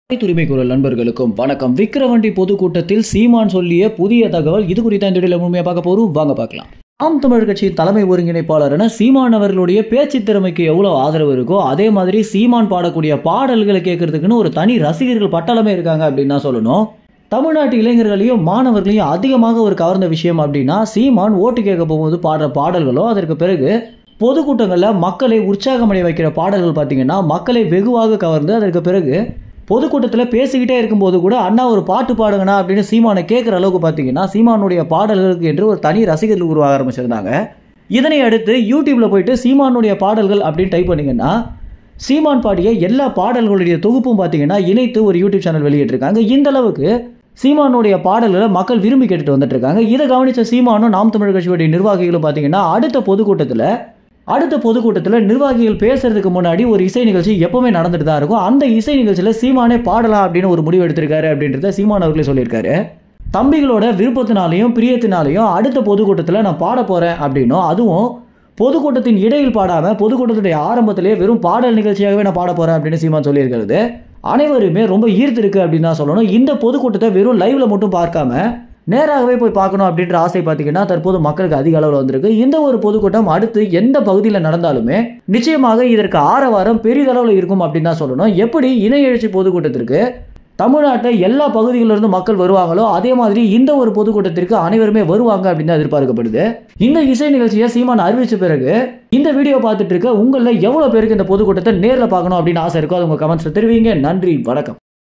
உரிமை குரல் நண்பர்களுக்கும் வணக்கம் விக்கிரவண்டி பொதுக்கூட்டத்தில் சீமான் சொல்லிய புதிய தகவல் இது குறித்த இந்த வீடியோல முழுமையாக பார்க்க போறோம் வாங்க பார்க்கலாம் நாம் தமிழர் கட்சியின் தலைமை ஒருங்கிணைப்பாளரான சீமான் அவர்களுடைய பேச்சு திறமைக்கு எவ்வளவு ஆதரவு இருக்கோ அதே மாதிரி சீமான் பாடக்கூடிய பாடல்களை கேட்கறதுக்குன்னு ஒரு தனி ரசிகர்கள் பட்டாளமே இருக்காங்க அப்படின்னு தான் சொல்லணும் தமிழ்நாட்டு இளைஞர்களையும் மாணவர்களையும் அதிகமாக ஒரு கவர்ந்த விஷயம் அப்படின்னா சீமான் ஓட்டு கேட்க போகும்போது பாடுற பாடல்களோ அதற்கு பிறகு பொதுக்கூட்டங்களில் மக்களை உற்சாகமடைய வைக்கிற பாடல்கள் பார்த்தீங்கன்னா மக்களை வெகுவாக கவர்ந்து அதற்கு பிறகு பொதுக்கூட்டத்தில் பேசிக்கிட்டே இருக்கும்போது கூட அண்ணா ஒரு பாட்டு பாடுங்கண்ணா அப்படின்னு சீமானை கேட்குற அளவுக்கு பார்த்தீங்கன்னா சீமானுடைய பாடல்களுக்கு என்று ஒரு தனி ரசிகர்கள் உருவாக ஆரம்பிச்சிருந்தாங்க இதனை அடுத்து யூடியூப்பில் போயிட்டு சீமானுடைய பாடல்கள் அப்படின்னு டைப் பண்ணிங்கன்னா சீமான் பாடிய எல்லா பாடல்களுடைய தொகுப்பும் பார்த்தீங்கன்னா இணைத்து ஒரு யூடியூப் சேனல் வெளியிட்டிருக்காங்க இந்த அளவுக்கு சீமானுடைய பாடல்களை மக்கள் விரும்பி கேட்டுட்டு வந்துட்டு இருக்காங்க இதை கவனித்த சீமானும் நாம் தமிழர் கட்சியுடைய நிர்வாகிகளும் பார்த்தீங்கன்னா அடுத்த பொதுக்கூட்டத்தில் அடுத்த பொதுக்கூட்டத்தில் நிர்வாகிகள் பேசுறதுக்கு முன்னாடி ஒரு இசை நிகழ்ச்சி எப்பவுமே நடந்துட்டு தான் இருக்கும் அந்த இசை நிகழ்ச்சியில் சீமானே பாடலாம் அப்படின்னு ஒரு முடிவு எடுத்திருக்காரு அப்படின்றத சீமான் அவர்களே சொல்லியிருக்காரு தம்பிகளோட விருப்பத்தினாலையும் பிரியத்தினாலையும் அடுத்த பொதுக்கூட்டத்தில் நான் பாட போகிறேன் அப்படின்னும் அதுவும் பொதுக்கூட்டத்தின் இடையில் பாடாமல் பொதுக்கூட்டத்துடைய ஆரம்பத்திலேயே வெறும் பாடல் நிகழ்ச்சியாகவே நான் பாட போகிறேன் அப்படின்னு சீமான் சொல்லியிருக்கிறது அனைவருமே ரொம்ப ஈர்த்திருக்கு அப்படின்னு தான் சொல்லணும் இந்த பொதுக்கூட்டத்தை வெறும் லைவ்ல மட்டும் பார்க்காம நேராகவே போய் பார்க்கணும் அப்படின்ற ஆசை பார்த்தீங்கன்னா தற்போது மக்களுக்கு அதிக அளவில் வந்திருக்கு இந்த ஒரு பொதுக்கூட்டம் அடுத்து எந்த பகுதியில் நடந்தாலுமே நிச்சயமாக இதற்கு ஆரவாரம் பெரிதளவில் இருக்கும் அப்படின்னு தான் சொல்லணும் எப்படி இணை எழுச்சி பொதுக்கூட்டத்திற்கு தமிழ்நாட்டை எல்லா பகுதிகளிலிருந்து மக்கள் வருவாங்களோ அதே மாதிரி இந்த ஒரு பொதுக்கூட்டத்திற்கு அனைவருமே வருவாங்க அப்படின்னு தான் எதிர்பார்க்கப்படுது இந்த இசை நிகழ்ச்சியை சீமான் அறிவிச்ச பிறகு இந்த வீடியோ பார்த்துட்டு இருக்க உங்களில் எவ்வளோ பேருக்கு இந்த பொதுக்கூட்டத்தை நேரில் பார்க்கணும் அப்படின்னு ஆசை இருக்கோ அது உங்கள் கமெண்ட்ஸில் தெரிவிங்க நன்றி வணக்கம்